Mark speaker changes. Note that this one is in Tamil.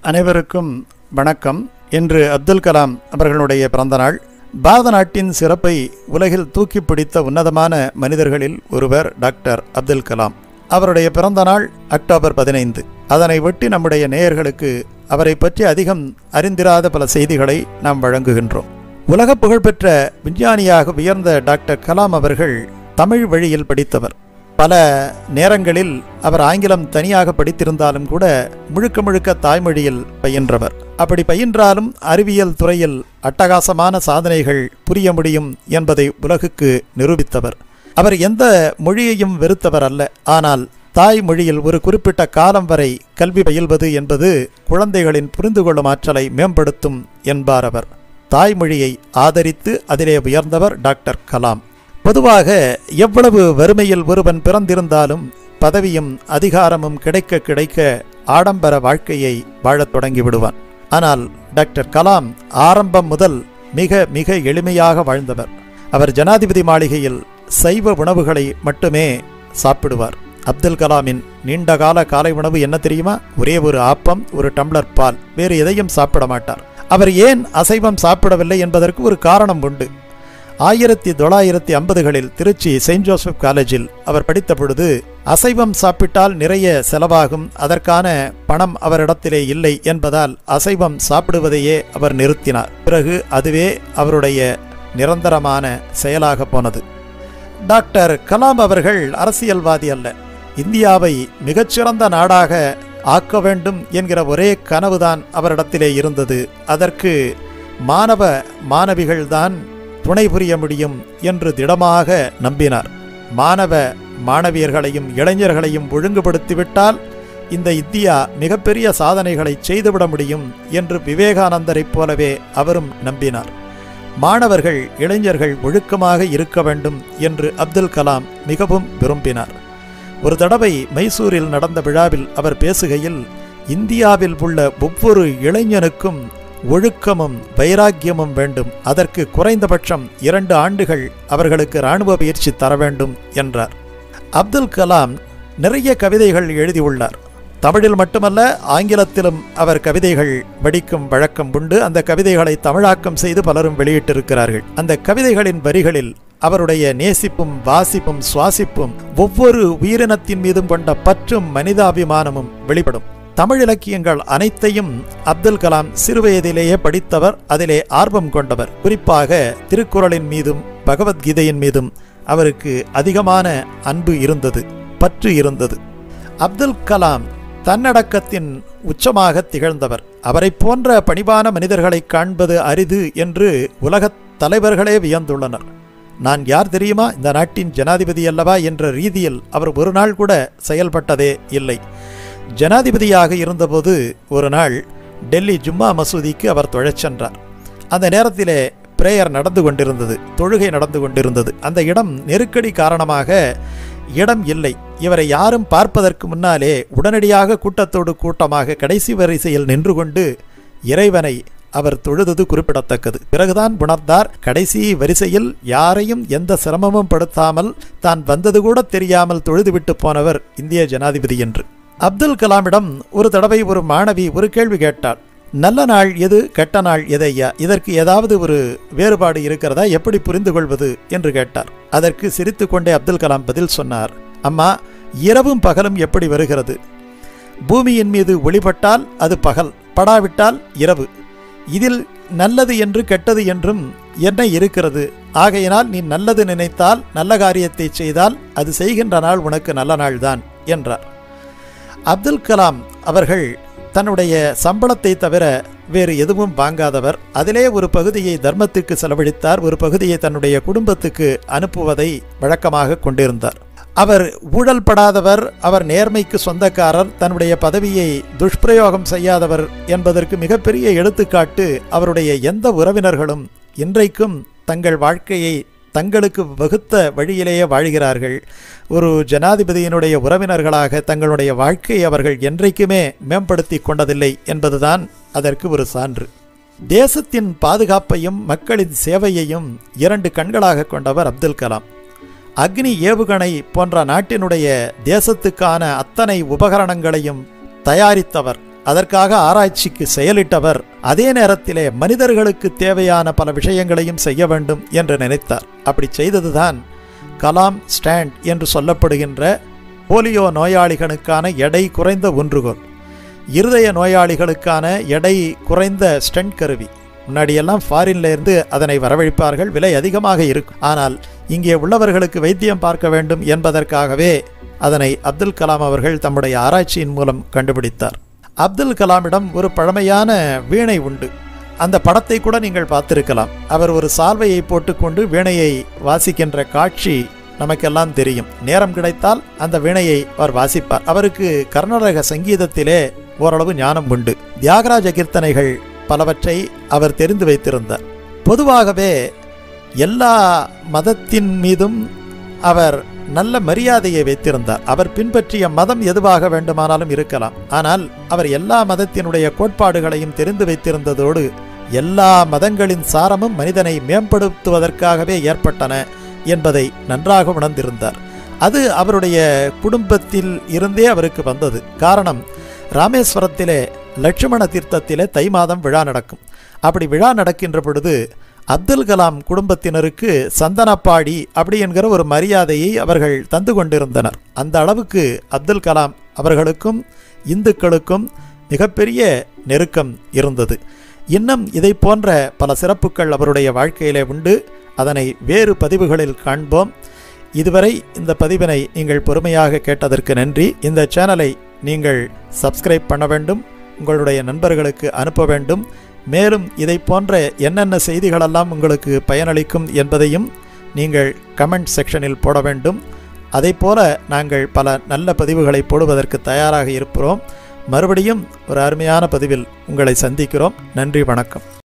Speaker 1: அனைவருக்கும் வணக்கம் இன்று அப்துல் கலாம் அவர்களுடைய பிறந்தநாள் பாரத நாட்டின் சிறப்பை உலகில் தூக்கி பிடித்த உன்னதமான மனிதர்களில் ஒருவர் டாக்டர் அப்துல் கலாம் அவருடைய பிறந்தநாள் அக்டோபர் பதினைந்து அதனை ஒட்டி நம்முடைய நேயர்களுக்கு அவரை பற்றி அதிகம் அறிந்திராத பல செய்திகளை நாம் வழங்குகின்றோம் உலக புகழ்பெற்ற விஞ்ஞானியாக உயர்ந்த டாக்டர் கலாம் அவர்கள் தமிழ் வழியில் படித்தவர் பல நேரங்களில் அவர் ஆங்கிலம் தனியாக படித்திருந்தாலும் கூட முழுக்க முழுக்க தாய்மொழியில் பயின்றவர் அப்படி பயின்றாலும் அறிவியல் துறையில் அட்டகாசமான சாதனைகள் புரிய முடியும் என்பதை உலகுக்கு நிரூபித்தவர் அவர் எந்த மொழியையும் வெறுத்தவர் அல்ல ஆனால் தாய்மொழியில் ஒரு குறிப்பிட்ட காலம் வரை கல்வி பயில்வது என்பது குழந்தைகளின் புரிந்து கொள்ளும் ஆற்றலை மேம்படுத்தும் என்பார் அவர் தாய்மொழியை ஆதரித்து அதிலே உயர்ந்தவர் டாக்டர் கலாம் பொதுவாக எவ்வளவு வறுமையில் ஒருவன் பிறந்திருந்தாலும் பதவியும் அதிகாரமும் கிடைக்க கிடைக்க ஆடம்பர வாழ்க்கையை வாழத் தொடங்கி விடுவான் ஆனால் டாக்டர் கலாம் ஆரம்பம் முதல் மிக மிக எளிமையாக வாழ்ந்தவர் அவர் ஜனாதிபதி மாளிகையில் சைவ உணவுகளை மட்டுமே சாப்பிடுவார் அப்துல் கலாமின் நீண்டகால காலை உணவு என்ன தெரியுமா ஒரே ஒரு ஆப்பம் ஒரு டம்ளர் பால் வேறு எதையும் சாப்பிட மாட்டார் அவர் ஏன் அசைவம் சாப்பிடவில்லை என்பதற்கு ஒரு காரணம் உண்டு ஆயிரத்தி தொள்ளாயிரத்தி ஐம்பதுகளில் திருச்சி செயின்ட் ஜோசப் காலேஜில் அவர் படித்த பொழுது அசைவம் சாப்பிட்டால் நிறைய செலவாகும் அதற்கான பணம் அவரிடத்திலே இல்லை என்பதால் அசைவம் சாப்பிடுவதையே அவர் நிறுத்தினார் பிறகு அதுவே அவருடைய நிரந்தரமான செயலாக போனது டாக்டர் கலாம் அவர்கள் அரசியல்வாதி அல்ல இந்தியாவை மிகச்சிறந்த நாடாக ஆக்க வேண்டும் என்கிற ஒரே கனவுதான் அவரிடத்திலே இருந்தது அதற்கு மாணவ மாணவிகள்தான் துணை புரிய முடியும் என்று திடமாக நம்பினார் மாணவ மாணவியர்களையும் இளைஞர்களையும் ஒழுங்குபடுத்திவிட்டால் இந்த இந்தியா மிகப்பெரிய சாதனைகளை செய்துவிட முடியும் என்று விவேகானந்தரைப் போலவே அவரும் நம்பினார் மாணவர்கள் இளைஞர்கள் ஒழுக்கமாக இருக்க வேண்டும் என்று அப்துல் கலாம் மிகவும் விரும்பினார் ஒரு தடவை மைசூரில் நடந்த விழாவில் அவர் பேசுகையில் இந்தியாவில் உள்ள ஒவ்வொரு இளைஞனுக்கும் ஒழுக்கமும் வைராக்கியமும் வேண்டும் அதற்கு குறைந்தபட்சம் இரண்டு ஆண்டுகள் அவர்களுக்கு இராணுவ பயிற்சி தர வேண்டும் என்றார் அப்துல் கலாம் நிறைய கவிதைகள் எழுதியுள்ளார் தமிழில் மட்டுமல்ல ஆங்கிலத்திலும் அவர் கவிதைகள் வடிக்கும் வழக்கம் உண்டு அந்த கவிதைகளை தமிழாக்கம் செய்து பலரும் வெளியிட்டிருக்கிறார்கள் அந்த கவிதைகளின் வரிகளில் அவருடைய நேசிப்பும் வாசிப்பும் சுவாசிப்பும் ஒவ்வொரு உயிரினத்தின் மீதும் கொண்ட பற்றும் மனிதாபிமானமும் வெளிப்படும் தமிழ் இலக்கியங்கள் அனைத்தையும் அப்துல் கலாம் சிறுவயதிலேயே படித்தவர் அதிலே ஆர்வம் கொண்டவர் குறிப்பாக திருக்குறளின் மீதும் பகவத்கீதையின் மீதும் அவருக்கு அதிகமான அன்பு இருந்தது பற்று இருந்தது அப்துல் கலாம் தன்னடக்கத்தின் உச்சமாக திகழ்ந்தவர் அவரை போன்ற பணிவான மனிதர்களை காண்பது அரிது என்று உலகத் தலைவர்களே வியந்துள்ளனர் நான் யார் தெரியுமா இந்த நாட்டின் ஜனாதிபதி அல்லவா என்ற ரீதியில் அவர் ஒரு நாள் கூட செயல்பட்டதே இல்லை ஜனாதிபதியாக இருந்தபோது ஒரு நாள் டெல்லி ஜும்மா மசூதிக்கு அவர் தொழச் சென்றார் அந்த நேரத்திலே பிரேயர் நடந்து கொண்டிருந்தது தொழுகை நடந்து கொண்டிருந்தது அந்த இடம் நெருக்கடி காரணமாக இடம் இல்லை இவரை யாரும் பார்ப்பதற்கு முன்னாலே உடனடியாக கூட்டத்தோடு கூட்டமாக கடைசி வரிசையில் நின்று கொண்டு இறைவனை அவர் தொழுதது குறிப்பிடத்தக்கது பிறகுதான் உணர்ந்தார் கடைசி வரிசையில் யாரையும் எந்த சிரமமும் படுத்தாமல் தான் வந்தது கூட தெரியாமல் தொழுதுவிட்டு போனவர் இந்திய ஜனாதிபதி என்று அப்துல் கலாமிடம் ஒரு தடவை ஒரு மாணவி ஒரு கேள்வி கேட்டாள் நல்ல நாள் எது கெட்ட நாள் எதையா இதற்கு ஏதாவது ஒரு வேறுபாடு இருக்கிறதா எப்படி புரிந்து கொள்வது என்று கேட்டார் அதற்கு சிரித்து கொண்டே அப்துல் கலாம் பதில் சொன்னார் அம்மா இரவும் பகலும் எப்படி வருகிறது பூமியின் மீது ஒளிபட்டால் அது பகல் படாவிட்டால் இரவு இதில் நல்லது என்று கெட்டது என்றும் என்ன இருக்கிறது ஆகையினால் நீ நல்லது நினைத்தால் நல்ல காரியத்தை செய்தால் அது செய்கின்ற நாள் உனக்கு நல்ல நாள்தான் என்றார் அப்துல் கலாம் அவர்கள் தன்னுடைய சம்பளத்தை தவிர வேறு எதுவும் வாங்காதவர் அதிலே ஒரு பகுதியை தர்மத்துக்கு செலவழித்தார் ஒரு பகுதியை தன்னுடைய குடும்பத்துக்கு அனுப்புவதை வழக்கமாக கொண்டிருந்தார் அவர் ஊழல் படாதவர் அவர் நேர்மைக்கு சொந்தக்காரர் தன்னுடைய பதவியை துஷ்பிரயோகம் செய்யாதவர் என்பதற்கு மிகப்பெரிய எடுத்துக்காட்டு அவருடைய எந்த உறவினர்களும் இன்றைக்கும் தங்கள் வாழ்க்கையை தங்களுக்கு வகுத்த வழியிலேயே வாழ்கிறார்கள் ஒரு ஜனாதிபதியினுடைய உறவினர்களாக தங்களுடைய வாழ்க்கையை அவர்கள் என்றைக்குமே மேம்படுத்தி கொண்டதில்லை என்பதுதான் அதற்கு ஒரு சான்று தேசத்தின் பாதுகாப்பையும் மக்களின் சேவையையும் இரண்டு கண்களாக கொண்டவர் அப்துல் கலாம் அக்னி ஏவுகணை போன்ற நாட்டினுடைய தேசத்துக்கான அத்தனை உபகரணங்களையும் தயாரித்தவர் அதற்காக ஆராய்ச்சிக்கு செயலிட்டவர் அதே நேரத்திலே மனிதர்களுக்கு தேவையான பல விஷயங்களையும் செய்ய வேண்டும் என்று நினைத்தார் அப்படி செய்ததுதான் கலாம் ஸ்டாண்ட் என்று சொல்லப்படுகின்ற போலியோ நோயாளிகளுக்கான எடை குறைந்த ஒன்றுகோல் இருதய நோயாளிகளுக்கான எடை குறைந்த ஸ்டென்ட் கருவி முன்னாடியெல்லாம் ஃபாரின்ல இருந்து அதனை வரவழைப்பார்கள் விலை அதிகமாக இருக்கும் ஆனால் இங்கே உள்ளவர்களுக்கு வைத்தியம் பார்க்க வேண்டும் என்பதற்காகவே அதனை அப்துல் கலாம் அவர்கள் தம்முடைய ஆராய்ச்சியின் மூலம் கண்டுபிடித்தார் அப்துல் கலாமிடம் ஒரு பழமையான வீணை உண்டு அந்த படத்தை கூட நீங்கள் பார்த்திருக்கலாம் அவர் ஒரு சால்வையை போட்டுக்கொண்டு வீணையை வாசிக்கின்ற காட்சி நமக்கெல்லாம் தெரியும் நேரம் கிடைத்தால் அந்த வீணையை அவர் வாசிப்பார் அவருக்கு கர்நாடக சங்கீதத்திலே ஓரளவு ஞானம் உண்டு தியாகராஜ கீர்த்தனைகள் பலவற்றை அவர் தெரிந்து வைத்திருந்தார் பொதுவாகவே எல்லா மதத்தின் மீதும் அவர் நல்ல மரியாதையை வைத்திருந்தார் அவர் பின்பற்றிய மதம் எதுவாக வேண்டுமானாலும் இருக்கலாம் ஆனால் அவர் எல்லா மதத்தினுடைய கோட்பாடுகளையும் தெரிந்து வைத்திருந்ததோடு எல்லா மதங்களின் சாரமும் மனிதனை மேம்படுத்துவதற்காகவே ஏற்பட்டன என்பதை நன்றாக உணர்ந்திருந்தார் அது அவருடைய குடும்பத்தில் இருந்தே அவருக்கு வந்தது காரணம் ராமேஸ்வரத்திலே லட்சுமண தீர்த்தத்திலே தை மாதம் விழா நடக்கும் அப்படி விழா நடக்கின்ற பொழுது அப்துல் கலாம் குடும்பத்தினருக்கு சந்தனப்பாடி அப்படி என்கிற ஒரு மரியாதையை அவர்கள் தந்து கொண்டிருந்தனர் அந்த அளவுக்கு அப்துல் கலாம் அவர்களுக்கும் இந்துக்களுக்கும் மிகப்பெரிய நெருக்கம் இருந்தது இன்னும் இதை போன்ற பல சிறப்புகள் அவருடைய வாழ்க்கையிலே உண்டு அதனை வேறு பதிவுகளில் காண்போம் இதுவரை இந்த பதிவினை நீங்கள் பொறுமையாக கேட்டதற்கு நன்றி இந்த சேனலை நீங்கள் சப்ஸ்கிரைப் பண்ண வேண்டும் உங்களுடைய நண்பர்களுக்கு அனுப்ப வேண்டும் மேலும் இதை போன்ற என்னென்ன செய்திகளெல்லாம் உங்களுக்கு பயனளிக்கும் என்பதையும் நீங்கள் கமெண்ட் செக்ஷனில் போட வேண்டும் அதை போல நாங்கள் பல நல்ல பதிவுகளை போடுவதற்கு தயாராக இருக்கிறோம் மறுபடியும் ஒரு அருமையான பதிவில் உங்களை சந்திக்கிறோம் நன்றி வணக்கம்